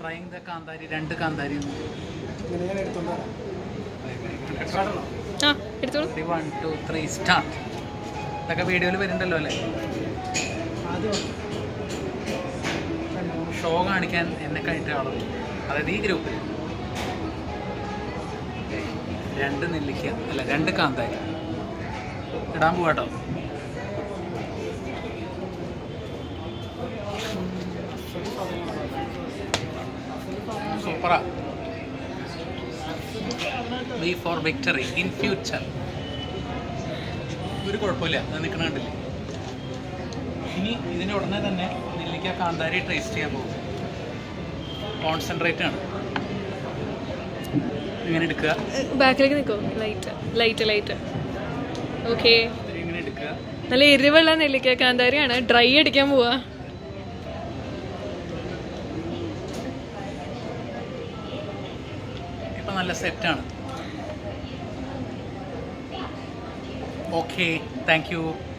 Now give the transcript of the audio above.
trying the കാന്താരി രണ്ട് കാന്താരി ഇങ്ങനെ ഞാൻ എടുത്തോണ്ട് വരാം ആ എടുത്തോളൂ വൺ ടു ത്രീ സ്റ്റാർട്ട് ഇതൊക്കെ വീഡിയോയിൽ വരുന്നുണ്ടല്ലോ അല്ലേ ആദ്യം ഷോ കാണിക്കാൻ എന്നെ കഴിഞ്ഞ ആളുകൾ അതായത് ഈ ഗ്രൂപ്പിൽ രണ്ട് നെല്ലിക്ക അല്ല രണ്ട് കാന്താരി ഇടാൻ പോവാട്ടോ സൂപ്പറാ B for victory in future ഒരു കുഴപ്പമില്ല അത് നിൽക്കണ കണ്ടില്ലേ ഇനി ഇതിൻ്റെ ഉടനെ തന്നെ നെല്ലിക്ക കാന്താരി ടേസ്റ്റ് ചെയ്യാൻ പോകും കോൺസെൻട്രേറ്റ് ആണ് ഇങ്ങനെ എടുക്കുക ബാക്കിലേക്ക് നിൽക്കോ ലൈറ്റ് ലൈറ്റ് ലൈറ്റ് ഓക്കെ ഇങ്ങനെ എടുക്കുക നല്ല എരിവുള്ള നെല്ലിക്ക കാന്താരിയാണ് ഡ്രൈ അടിക്കാൻ പോവാ ഇപ്പം നല്ല സെറ്റാണ് ഓക്കെ താങ്ക് യു